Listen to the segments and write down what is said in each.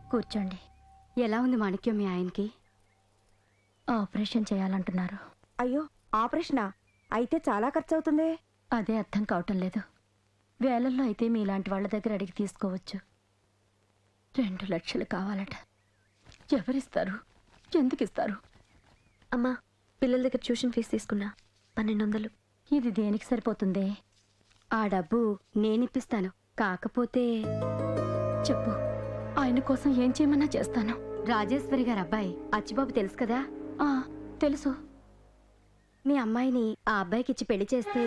కూర్చోండి ఎలా ఉంది మాణిక్యం మీ ఆయనకి ఆపరేషన్ చేయాలంటున్నారు అయ్యో ఆపరేషనా అయితే చాలా ఖర్చు అవుతుంది అదే అర్థం కావటం లేదు వేలల్లో అయితే మీలాంటి వాళ్ళ దగ్గర అడిగి తీసుకోవచ్చు రెండు లక్షలు కావాలట ఎవరిస్తారు ఎందుకు ఇస్తారు అమ్మా పిల్లల దగ్గర ట్యూషన్ ఫీజు తీసుకున్నా పన్నెండు వందలు ఇది దేనికి సరిపోతుందే ఆ డబ్బు నేనిప్పిస్తాను కాకపోతే చెప్పు ఆయన కోసం ఏం చేయమన్నా చేస్తాను రాజేశ్వరి గారు అబ్బాయి అచ్చిబాబు తెలుసు కదా ఆ తెలుసు మీ అమ్మాయిని ఆ అబ్బాయికి ఇచ్చి పెళ్లి చేస్తే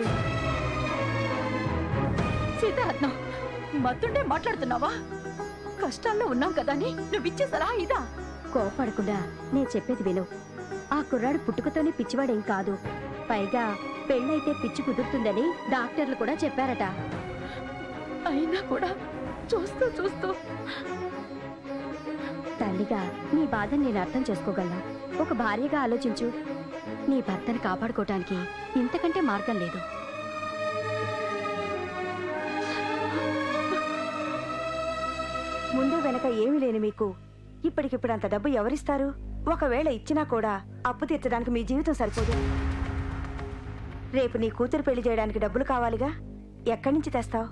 సీతారత్నం మత్తుంటే మాట్లాడుతున్నావా కష్టాల్లో ఉన్నాం కదా అని నువ్వు ఇచ్చేసరా ఇదా కోపడకుండా నేను చెప్పేది విను ఆ కుర్రాడు పుట్టుకతోనే పిచ్చివాడేం కాదు పైగా పెళ్ళైతే పిచ్చి కుదురుతుందని డాక్టర్లు కూడా చెప్పారట అయినా కూడా చూస్తూ చూస్తూ తల్లిగా నీ బాధని నేను అర్థం చేసుకోగలను ఒక భార్యగా ఆలోచించు నీ భర్తను కాపాడుకోవటానికి ఇంతకంటే మార్గం లేదు ముందు వెనక ఏమీ లేని మీకు ఇప్పటికిప్పుడు అంత డబ్బు ఎవరిస్తారు ఒకవేళ ఇచ్చినా కూడా అప్పు తీర్చడానికి మీ జీవితం సరిపోదు రేపు నీ కూతురు పెళ్లి చేయడానికి డబ్బులు కావాలిగా ఎక్కడి నుంచి తెస్తావు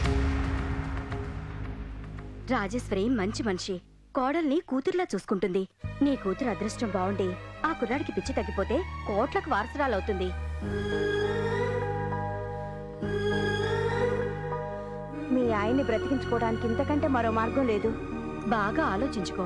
రాజేశ్వరి మంచి మనిషి కోడల్ని కూతురులా చూసుకుంటుంది నీ కూతురు అదృష్టం బాగుండి ఆ కుర్రాడికి పిచ్చి తగ్గిపోతే కోట్లకు వారసురాలవుతుంది మీ ఆయన్ని బ్రతికించుకోవడానికి ఇంతకంటే మరో మార్గం లేదు బాగా ఆలోచించుకో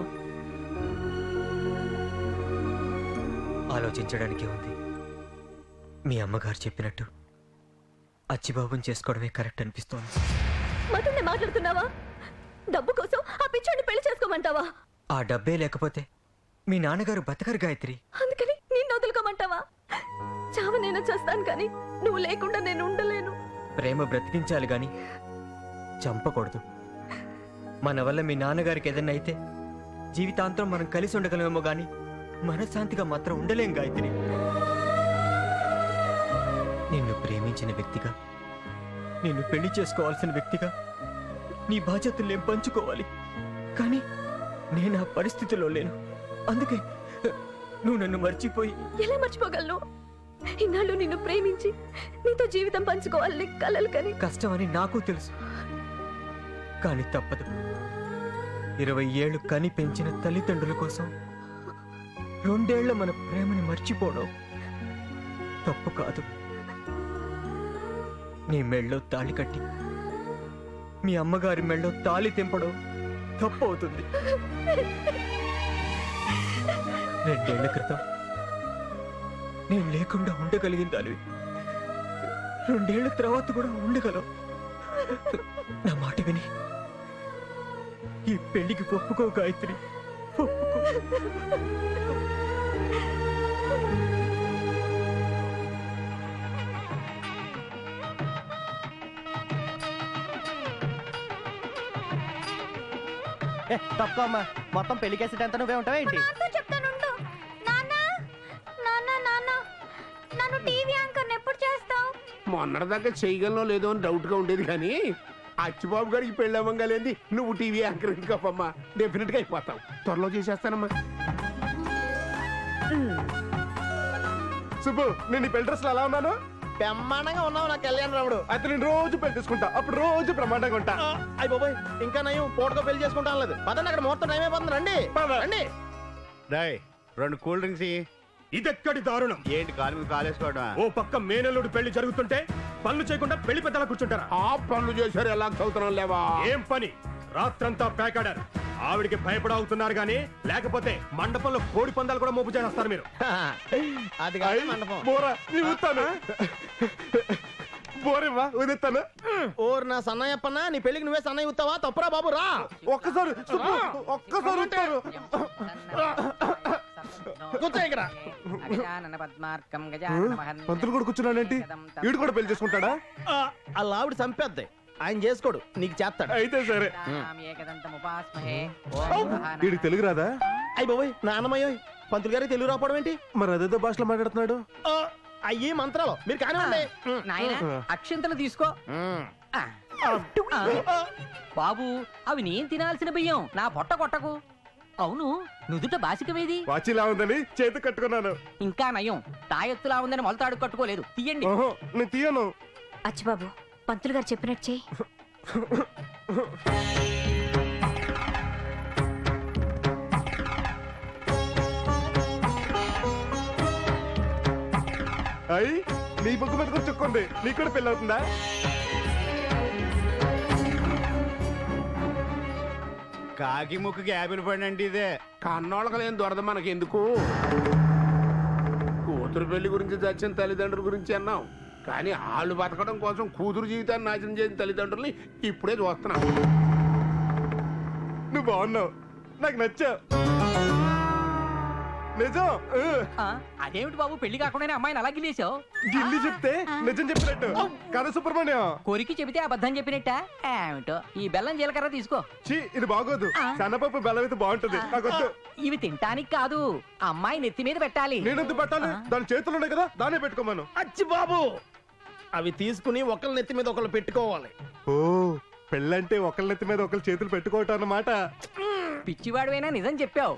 ఆలోచించడానికే ఉంది మీ అమ్మగారు చెప్పినట్టు అచ్చిబాబుని చేసుకోవడమే కరెక్ట్ అనిపిస్తోంది మతుండే మాట్లాడుతున్నావా డబ్బు కోసం ఆ పిచ్చోడిని పెళ్లి చేసుకోమంటావా ఆ డబ్బే లేకపోతే మీ నాన్నగారు బతకరు గాయత్రి అందుకని నిన్ను వదులుకోమంటావా చావు నేను చేస్తాను కానీ నువ్వు లేకుండా నేను ఉండలేను ప్రేమ బ్రతికించాలి గాని చంపకూడదు మన వల్ల మీ నాన్నగారికి ఏదన్నా అయితే జీవితాంతం మనం కలిసి ఉండగలమేమో గాని మనశ్శాంతిగా మాత్రం ఉండలేం గాయత్రి నిన్ను ప్రేమించిన వ్యక్తిగా నిన్ను పెళ్లి చేసుకోవాల్సిన వ్యక్తిగా నీ బాధ్యతలు నేను పంచుకోవాలి కానీ నేను ఆ పరిస్థితిలో లేను అందుకే నువ్వు నన్ను మర్చిపోయి ఎలా మర్చిపోగలను ఇన్నాళ్ళు నిన్ను ప్రేమించి నీతో జీవితం పంచుకోవాలని కలలు కని కష్టమని నాకు తెలుసు కానీ తప్పదు ఇరవై ఏళ్ళు కని పెంచిన తల్లిదండ్రుల కోసం రెండేళ్ల మన ప్రేమని మర్చిపోవడం తప్పు కాదు నీ మెళ్ళో తాళి కట్టి మీ అమ్మగారి మెళ్ళో తాళి తెంపడం తప్పు అవుతుంది రెండేళ్ల క్రితం నేను లేకుండా ఉండగలిగిన దానివి రెండేళ్ల తర్వాత కూడా ఉండగలవు నా మాట విని ఈ పెళ్లికి ఒప్పుకో గాయత్రి ఒప్పుకో తక్కువ అమ్మా మొత్తం పెళ్లి కేసెట్ ఎంత నువ్వే ఉంటావా ఏంటి చెప్తానుండు నాన్న నాన్న నాన్న నన్ను టీవీ యాంకర్ ఎప్పుడు చేస్తావు మొన్నటిదాకా చేయగలనో లేదో అని డౌట్ గా ఉండేది కానీ అచ్చిబాబు గారికి పెళ్లి అవ్వగలేంది నువ్వు టీవీ యాంకర్ ఎందుకమ్మా డెఫినెట్ గా అయిపోతావు త్వరలో చేసేస్తానమ్మా సుబ్బు నేను ఈ పెళ్లి డ్రెస్లో ఎలా ఉన్నాను బ్రహ్మాండంగా ఉన్నావు నా కళ్యాణ రాముడు అయితే నేను రోజు పెళ్లి తీసుకుంటా అప్పుడు రోజు ప్రమాదంగా ఉంటా అయ్యి బాబాయ్ ఇంకా నయం పూటతో పెళ్లి చేసుకుంటాను లేదు పదండి అక్కడ ముహూర్తం టైం అయిపోతుంది రండి పద. రండి డాయ్ రెండు కూల్ డ్రింక్స్ ఇయ్యి. ఇదెక్కడి దారుణం ఏంటి కాలు మీద కాలేసుకోవడం ఓ పక్క మేనల్లుడు పెళ్లి జరుగుతుంటే పనులు చేయకుండా పెళ్లి పెద్దలా కూర్చుంటారా ఆ పనులు చేశారు ఎలా చదువుతున్నాం లేవా ఏం పని రాత్రంతా పేకాడారు ఆవిడికి భయపడవుతున్నారు గానీ లేకపోతే మండపంలో కోడి పందాలు కూడా మోపు చేస్తారు మీరు అది కాదు మండపం బోరా నీ ఊతాను బోరేవా ఉదెత్తాను ఓరు నా సన్నయ్యప్పన్న నీ పెళ్లికి నువ్వే సన్నయ్య ఉత్తావా తప్పురా బాబు రా ఒక్కసారి సుబ్బు, ఒక్కసారి ఊతాను కూర్చో ఇక్కడ పంతులు కూడా కూర్చున్నాడేంటి వీడు కూడా పెళ్లి చేసుకుంటాడా ఆ, అలా ఆవిడ చంపేద్ది ఆయన చేసుకోడు నీకు చేస్తాడు అయితే సరే వీడికి తెలుగు రాదా అయ్యి బాబోయ్ నాన్నమయ్యో పంతులు గారికి తెలుగు రాపడం ఏంటి మరి అదేదో భాషలో మాట్లాడుతున్నాడు ఆ, అయ్యి మంత్రాలు మీరు కానివ్వండి నాయన అక్షంతలు తీసుకో ఆ. ఆ. బాబు అవి నేను తినాల్సిన బియ్యం నా పొట్ట కొట్టకు అవును నుదుట బాసికమేది వాచిలా ఉందని చేతి కట్టుకున్నాను ఇంకా నయం తాయెత్తులా ఉందని మొలతాడు కట్టుకోలేదు తీయండి ఓహో నేను తీయను అచ్చిబాబు పంతులు గారు చెప్పినట్టు చేయి అయ్యి నీ బుక్ మీద కూడా చుక్కుంది నీకు కూడా పెళ్ళి అవుతుందా కాకి ముక్కుకి యాపిల్ పడండి ఇదే కన్నోళ్ళకి లేని దొరద మనకి ఎందుకు కూతురు పెళ్లి గురించి చచ్చిన తల్లిదండ్రుల గురించి అన్నాం కానీ వాళ్ళు బతకడం కోసం కూతురు జీవితాన్ని నాశనం చేసిన తల్లిదండ్రుల్ని ఇప్పుడే చూస్తున్నాం నువ్వు బాగున్నావు నాకు నచ్చావు నిజం ఊ. ఆ, అదేమిటి బాబు పెళ్లి కాకుండానే అమ్మాయిని అలా గిలేసావు గిల్లి చెప్తే నిజం చెప్పినట్టు కదా సుబ్రహ్మణ్యం కొరికి చెబితే అబద్ధం చెప్పినట్ట ఏమిటో ఈ బెల్లం జీలకర్ర తీసుకో చీ ఇది బాగోదు సన్నపప్పు బెల్లం అయితే బాగుంటది నాకొద్దు ఇవి తినటానికి కాదు అమ్మాయి నెత్తి మీద పెట్టాలి నేనెందుకు పెట్టాలి దాని చేతులు ఉన్నాయి కదా దాన్నే పెట్టుకోమను అచ్చి బాబు అవి తీసుకుని ఒకళ్ళ నెత్తి మీద ఒకళ్ళు పెట్టుకోవాలి ఓ పెళ్ళంటే ఒకళ్ళ నెత్తి మీద ఒకళ్ళ చేతులు పెట్టుకోవటం అన్నమాట పిచ్చివాడువైనా నిజం చెప్పావు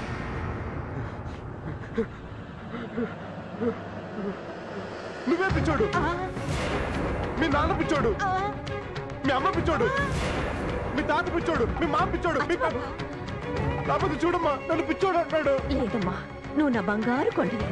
నువ్వే పిచ్చోడు మీ నాన్న పిచ్చోడు మీ అమ్మ పిచ్చోడు మీ తాత పిచ్చోడు మీ మామ పిచ్చోడు మీ పెద్ద- కాకపోతే చూడమ్మా నన్ను పిచ్చోడు అంటాడు లేదమ్మా నువ్వు నా బంగారు కొండవి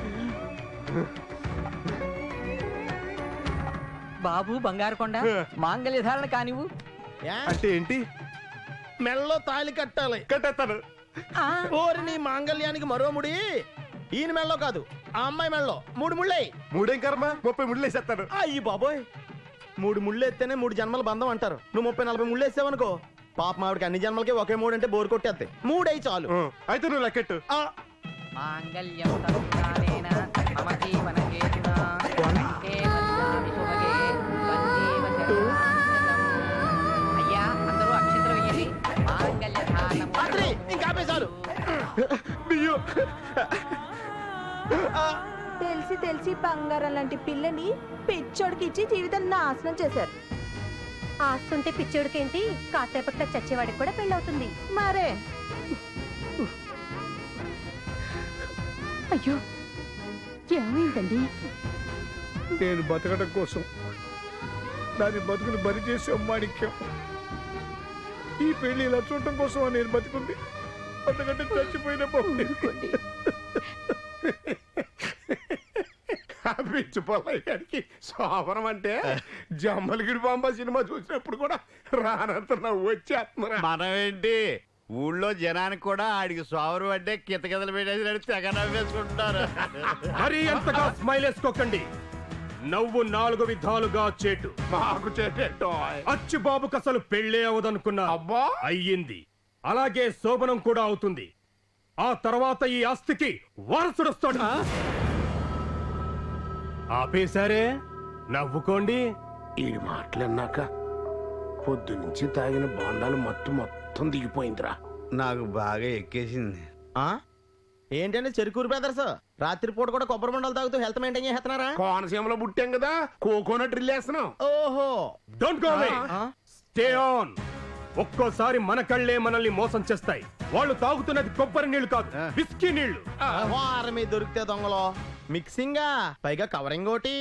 బాబు బంగారు కొండ మాంగళ్య ధారణ కానివ్వు ఏ? అంటే ఏంటి మెళ్ళో తాళి కట్టాలి కట్టేస్తాను ఓరి నీ మాంగళ్యానికి మరో ముడి ఈయన మెళ్ళో కాదు ఆ అమ్మాయి మెళ్ళో మూడు ముళ్ళై మూడేం కర్మ ముప్పై ముళ్ళు వేసేస్తాను అయ్యి బాబోయ్ మూడు ముళ్ళు ఎత్తేనే మూడు జన్మల బంధం అంటారు నువ్వు ముప్పై నలభై ముళ్ళు వేసావనుకో పాప మావిడికి అన్ని జన్మలకి ఒకే మూడు అంటే బోరు కొట్టేస్తాయి మూడై చాలు ఆ, అయితే నువ్వు లెక్కెట్టు ఆ, మాంగళ్యం తత్కాలేన మమ జీవన హేతునా కంఠే బధ్నామి శుభగే వందేవ శరణాగతం. అయ్యా అందరూ అక్షంతలు వేయండి మాంగళ్య ఆత్రి, ధారణము ఇంకా ఆపే చాలు బియ్యం తెలిసి తెలిసి బంగారం లాంటి పిల్లని పిచ్చోడికి ఇచ్చి జీవితం నాశనం చేశారు ఆస్తుంటే పిచ్చోడికేంటి కాసేపట్లో చచ్చేవాడికి కూడా పెళ్ళవుతుంది మరే అయ్యో ఏమైందండి నేను బతకడం కోసం దాని బతుకుని బలి చేసే మాణిక్యం ఈ పెళ్లి ఇలా చూడటం కోసం నేను బతుకుంది అంతకంటే చచ్చిపోయిన బాగుండేది. పిచ్చి పొల్లయ్య గారికి శోభనం అంటే జమ్మలగిడి బాంబ సినిమా చూసినప్పుడు కూడా రానంత నవ్వు వచ్చేస్తున్నా మనం ఏంటి ఊళ్ళో జనానికి కూడా ఆడికి సోవరు అంటే కితకితలు పెట్టేసి తెగ నవ్వేసుకుంటారు మరీ అంతగా స్మైల్ వేసుకోకండి నవ్వు నాలుగు విధాలుగా చేటు మాకు చేటేటో అచ్చి బాబుకి అసలు పెళ్ళే అవదనుకున్నా అబ్బా అయ్యింది అలాగే శోభనం కూడా అవుతుంది ఆ తర్వాత ఈ ఆస్తికి వారసుడొస్తాడు ఆపేశారే నవ్వుకోండి ఈ మాటలన్నాక పొద్దు నుంచి తాగిన బాండాలు మత్తు మొత్తం దిగిపోయిందిరా నాకు బాగా ఎక్కేసింది ఆ? ఏంటంటే చెరుకూరు బ్రదర్స్ రాత్రిపూట కూడా కొబ్బరి మండలు తాగుతూ హెల్త్ మెయింటైన్ చేస్తున్నారా కోనసీమలో పుట్టాం కదా కోకోనట్ డ్రిల్ వేస్తున్నాం ఓహో డోంట్ గో అవే ఆ? స్టే ఆన్ ఒక్కోసారి మన కళ్ళే మనల్ని మోసం చేస్తాయి వాళ్ళు తాగుతున్నది కొబ్బరి నీళ్లు కాదు విస్కీ నీళ్లు వారం మీద దొరికితే దొంగలో మిక్సింగా పైగా కవరింగ్ ఒకటి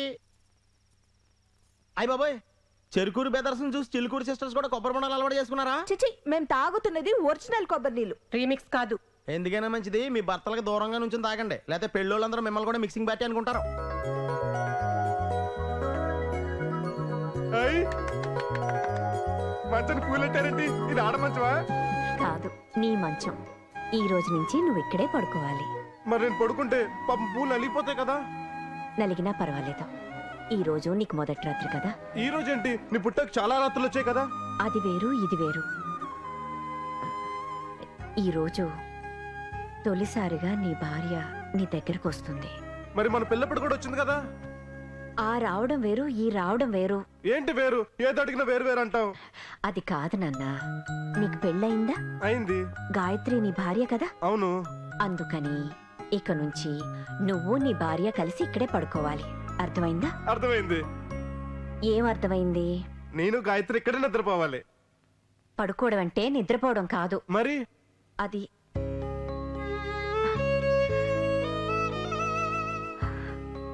అయ్య బాబోయ్ చెరుకూరు బెదర్స్ చూసి చిలుకూరు సిస్టర్స్ కూడా కొబ్బరి బొండాలు అలవాటు చేసుకున్నారా చిచి మేము తాగుతున్నది ఒరిజినల్ కొబ్బరి నీళ్ళు రీమిక్స్ కాదు ఎందుకైనా మంచిది మీ భర్తలకు దూరంగా నుంచి తాగండి లేకపోతే పెళ్ళోళ్ళందరూ మిమ్మల్ని కూడా మిక్సింగ్ పార్టీ అనుకుంటారు అయ్ మంచని కూలెట్టారండి ఇది ఆడ మంచమా కాదు నీ మంచం ఈ రోజు నుంచి నువ్వు ఇక్కడే పడుకోవాలి మరి నేను పడుకుంటే పాపం పూలు నలిగిపోతాయి కదా నలిగినా పర్వాలేదు ఈ రోజు నీకు మొదటి రాత్రి కదా ఈ రోజేంటి నీ పుట్టకు చాలా రాత్రులు వచ్చాయి కదా అది వేరు ఇది వేరు ఈ రోజు తొలిసారిగా నీ భార్య నీ దగ్గరకు వస్తుంది మరి మన పిల్లప్పుడు కూడా వచ్చింది కదా ఆ రావడం వేరు ఈ రావడం వేరు ఏంటి వేరు ఏది అడిగినా వేరు వేరు అంటావు అది కాదు నాన్న నీకు పెళ్ళయిందా అయింది గాయత్రి నీ భార్య కదా అవును అందుకని ఇక నుంచి నువ్వు నీ భార్య కలిసి ఇక్కడే పడుకోవాలి అర్థమైందా అర్థమైంది ఏం అర్థమైంది నేను గాయత్రి ఇక్కడే నిద్రపోవాలి పడుకోవడం అంటే నిద్రపోవడం కాదు మరి అది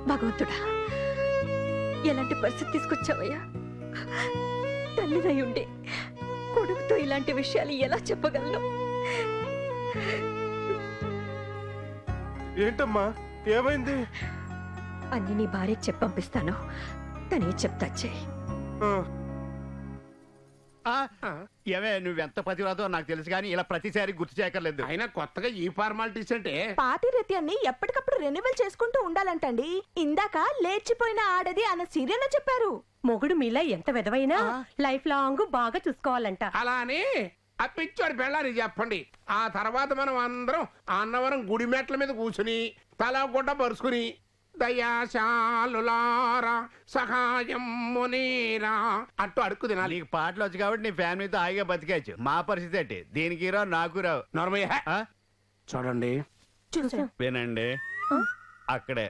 భగవంతుడా ఎలాంటి పరిస్థితి తీసుకొచ్చావయ్యా తల్లిదై ఉండి కొడుకుతో ఇలాంటి విషయాలు ఎలా చెప్పగలను ఏంటమ్మా ఏమైంది అన్ని నీ భార్యకి చెప్పి పంపిస్తాను తనే చెప్తా చెయ్యి ఏమే నువ్వెంత పతివ్రతో నాకు తెలుసు కానీ ఇలా ప్రతిసారి గుర్తు చేయక్కర్లేదు అయినా కొత్తగా ఈ ఫార్మాలిటీస్ అంటే పాతిరత్యాన్ని ఎప్పటికప్పుడు రెన్యువల్ చేసుకుంటూ ఉండాలంటండి ఇందాక లేచిపోయిన ఆడది అన్న సీరియల్లో చెప్పారు మొగుడు మీలా ఎంత విధవైనా లైఫ్ లాంగ్ బాగా చూసుకోవాలంట అలా అని ఆ పిచ్చోడి పెళ్ళాని చెప్పండి ఆ తర్వాత మనం అందరం ఆ అన్నవరం గుడి మెట్ల మీద కూర్చుని తల గుడ్డ పరుచుకుని దయాశాలులారా సహాయం మునీరా అంటూ అడుక్కు తినాలి నీకు పాటలు వచ్చి కాబట్టి నీ ఫ్యామిలీతో హాయిగా బతికేచ్చు మా పరిస్థితి ఏంటి దీనికి రావు నాకు రావు నోర్మయ్య చూడండి వినండి అక్కడే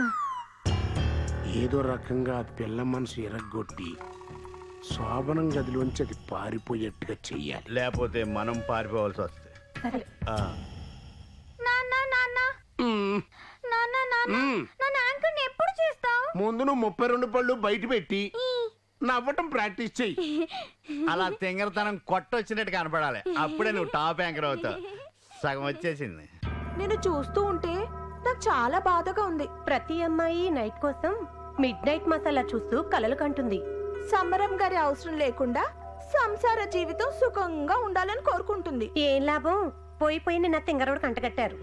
ఏదో రకంగా ఆ పిల్ల మనసు ఎరగొట్టి శోభనం గదిలోంచి అది పారిపోయేట్టుగా చెయ్యాలి లేకపోతే మనం పారిపోవాల్సి వస్తుంది ఆ. నాన్న నాన్న నాన్న నాన్న నన్ను యాంకర్ని ఎప్పుడు చేస్తావు ముందు నువ్వు ముప్పై రెండు పళ్ళు బయట పెట్టి నవ్వటం ప్రాక్టీస్ చెయ్యి అలా తింగరతనం కొట్టొచ్చినట్టు కనపడాలి అప్పుడే నువ్వు టాప్ యాంకర్ అవుతావు సగం వచ్చేసింది నేను చూస్తూ ఉంటే నాకు చాలా బాధగా ఉంది ప్రతి అమ్మాయి నైట్ కోసం మిడ్ నైట్ మసాలా చూస్తూ కలలు కంటుంది సమరం గారి అవసరం లేకుండా సంసార జీవితం సుఖంగా ఉండాలని కోరుకుంటుంది ఏం లాభం పోయి పోయి నిన్న తింగరోడు కంటగట్టారు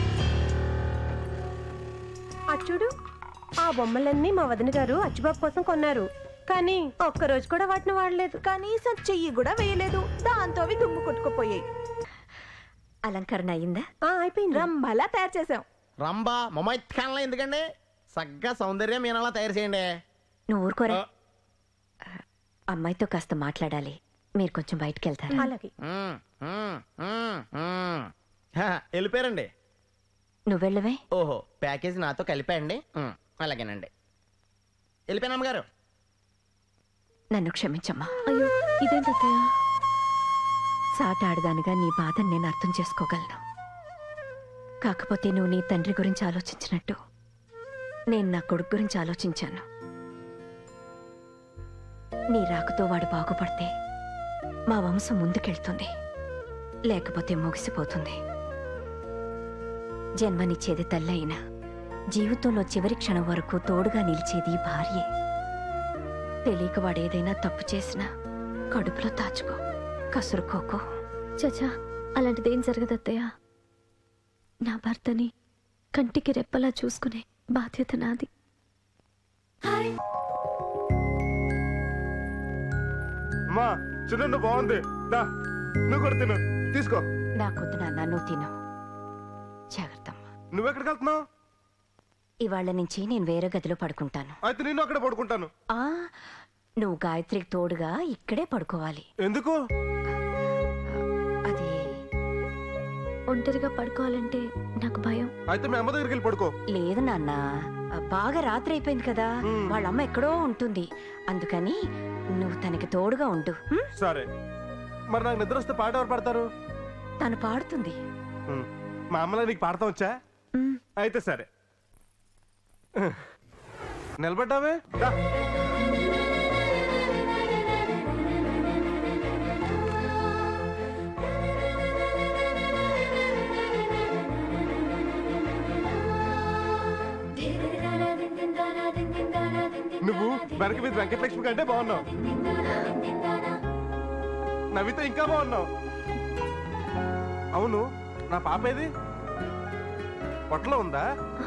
అచ్చుడు ఆ బొమ్మలన్నీ మా వదిన గారు అచ్చుబాబు కోసం కొన్నారు కానీ ఒక్కరోజు కూడా వాటిని వాడలేదు కనీసం చెయ్యి కూడా వేయలేదు దాంతో అవి దుమ్ము కొట్టుకుపోయాయి అలంకరణ అయిందా అయిపోయింది రంభలా తయారు చేసాం రంబా మొమైత్ ఖాన్లా ఎందుకండి సగ్గా సౌందర్యం మీనలా తయారు చేయండి నువ్వు ఊరుకోరా అమ్మాయితో కాస్త మాట్లాడాలి మీరు కొంచెం బయటికి వెళ్తారా అలాగే మ్మ్, మ్మ్, మ్మ్, మ్మ్. హా, వెళ్ళిపోయారండి నువ్వు వెళ్ళవే ఓహో ప్యాకేజీ నాతో కలిపేయండి మ్మ్, అలాగేనండి వెళ్ళిపోయాను అమ్మగారు నన్ను క్షమించమ్మా అయ్యో ఇదేంటత్తయ్య సాటాడదానిగా నీ బాధను నేను అర్థం చేసుకోగలను కాకపోతే నువ్వు నీ తండ్రి గురించి ఆలోచించినట్టు నేను నా కొడుకు గురించి ఆలోచించాను నీ రాకతో వాడు బాగుపడితే మా వంశం ముందుకెళ్తుంది లేకపోతే ముగిసిపోతుంది జన్మనిచ్చేది తల్లి అయినా జీవితంలో చివరి క్షణం వరకు తోడుగా నిలిచేది భార్యే తెలియక వాడేదైనా తప్పు చేసినా కడుపులో దాచుకో కసురుకోకు చచా అలాంటిదేం జరగదు అత్తయ్య నా భర్తని కంటికి రెప్పలా చూసుకునే బాధ్యత నాది అమ్మా చిన్న బాగుంది దా నువ్వు కూడా తిను తీసుకో నాకొద్దు నాన్న నువ్వు తిను జాగ్రత్త నువ్వెక్కడికి వెళ్తున్నావు ఇవాళ్ళ నుంచి నేను వేరే గదిలో పడుకుంటాను అయితే నేను అక్కడ పడుకుంటాను ఆ నువ్వు గాయత్రికి తోడుగా ఇక్కడే పడుకోవాలి ఎందుకు అది ఒంటరిగా పడుకోవాలంటే నాకు భయం అయితే మీ అమ్మ దగ్గరికి వెళ్ళి పడుకో లేదు నాన్న ఆ, బాగా రాత్రి అయిపోయింది కదా వాళ్ళ అమ్మ ఎక్కడో ఉంటుంది అందుకని నువ్వు తనకి తోడుగా ఉండు హ్మ్? సరే మరి నాకు నిద్ర వస్తే పాట ఎవరు పాడతారు తను పాడుతుంది ఉమ్. మా అమ్మలా నీకు పాడతా వచ్చా అయితే సరే నిలబడ్డావే దా. నువ్వు వెనక మీద వెంకటలక్ష్మి కంటే బాగున్నావు నవ్వితే ఇంకా బాగున్నావు అవును నా పాప ఏది పొట్టలో ఉందా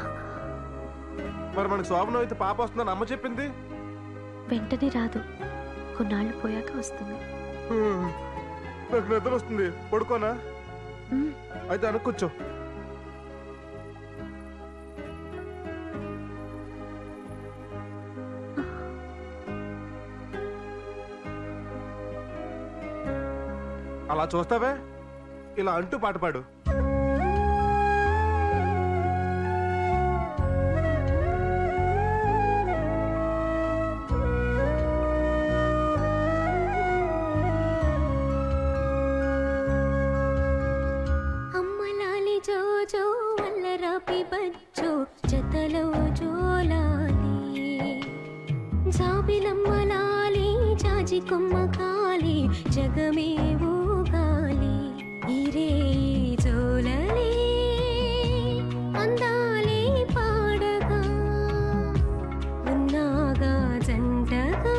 మరి మనకు శోభనం అయితే పాప వస్తుందని అమ్మ చెప్పింది వెంటనే రాదు కొన్నాళ్ళు పోయాక వస్తుంది హ్మ్. నాకు నిద్ర వస్తుంది పడుకోనా మ్. అయితే అనుకోవచ్చు అలా చూస్తావే ఇలా అంటూ పాట పాడు అమ్మలాలి జో జో వల్ల రాపి బచ్చో జతలో జోలా జాబిలమ్మలాలి జాజి కొమ్మ కాలి జగమే ఊగాలి ఇరే జోలలే అందాలే పాడగా ఉన్నాగా జంటగా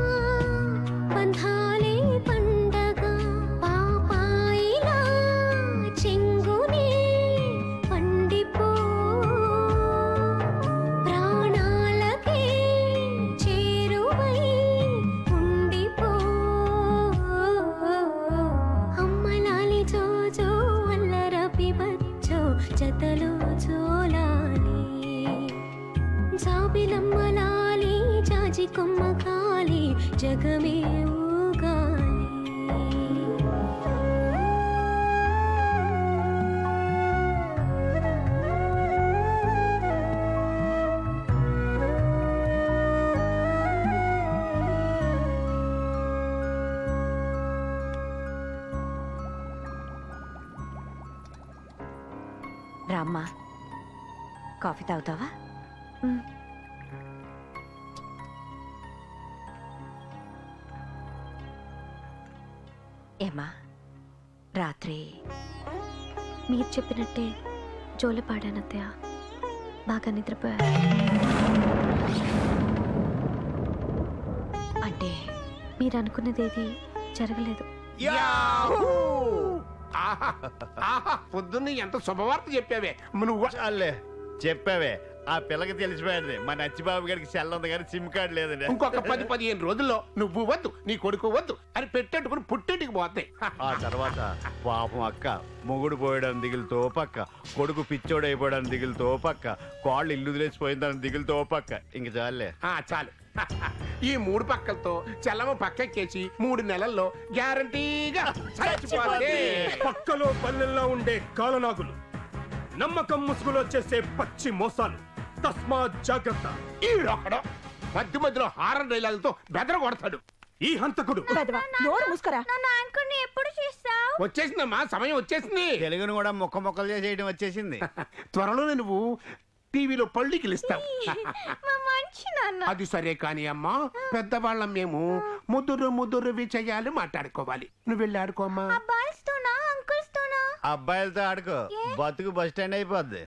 బంధాలే పండగా పాపాయిలా చెంగునే పండిపో ప్రాణాలకే చేరువై ఉండిపో అమ్మలాలి జోజో అల్లరపి బచ్చో జతలో జోలాలి జాబిలమ్మలాలి జాజి కొమ్మ కాలి జగమే ఊగాలి రామ్మా కాఫీ తాగుతావా మ్. ఏమ్మా రాత్రి మీరు చెప్పినట్టే జోల పాడానత్తయ్య బాగా నిద్రపోయారు అంటే మీరు అనుకున్నదేది జరగలేదు యాహూ! ఆహా! ఆహా! పొద్దున్న ఎంత శుభవార్త చెప్పావే నువ్వు చాలే చెప్పావే ఆ పిల్లకి తెలిసిపోయింది మా నచ్చిబాబు గారికి సెల్ ఉంది కానీ సిమ్ కార్డు లేదండి ఇంకొక పది పదిహేను రోజుల్లో నువ్వు వద్దు నీ కొడుకు వద్దు అని పెట్టేట్టుకుని పుట్టేటికి పోతాయి ఆ తర్వాత పాపం అక్క మొగుడు పోయడం దిగులుతో పక్క కొడుకు పిచ్చోడైపోవడం దిగులుతో పక్క కాళ్ళు ఇల్లు వదిలేసిపోయిందని దిగులుతో పక్క ఇంక చాలే ఆ, చాలు ఈ మూడు పక్కలతో చల్లమ పక్కకేసి మూడు నెలల్లో గ్యారంటీగా చచ్చిపోతే పక్కలో పల్లెల్లో ఉండే కాలనాగులు నమ్మకం ముసుగులో చేసే పచ్చి మోసాలు తస్మాత్ జాగ్రత్త ఈడొక్కడు మధ్య మధ్యలో హారర్ డైలాగులతో బెదర కొడతాడు ఈ హంతకుడు నోరు మూసుకురా నన్ను యాంకర్ని ఎప్పుడు చేస్తావు వచ్చేసిందమ్మా సమయం వచ్చేసింది తెలుగును కూడా ముక్క ముక్కలు చేసేయడం వచ్చేసింది త్వరలోనే నువ్వు టీవీలో పళ్ళికి ఇస్తావు మా మంచి నాన్న అది సరే కానీ అమ్మా పెద్దవాళ్ళం మేము ముదురు ముదురు విషయాలు మాట్లాడుకోవాలి నువ్వు వెళ్ళి ఆడుకోమ్మా అబ్బాయిస్తోనా అంకుల్స్తోనా అబ్బాయిలతో ఆడుకో బతుకు బస్ స్టాండ్ అయిపోద్ది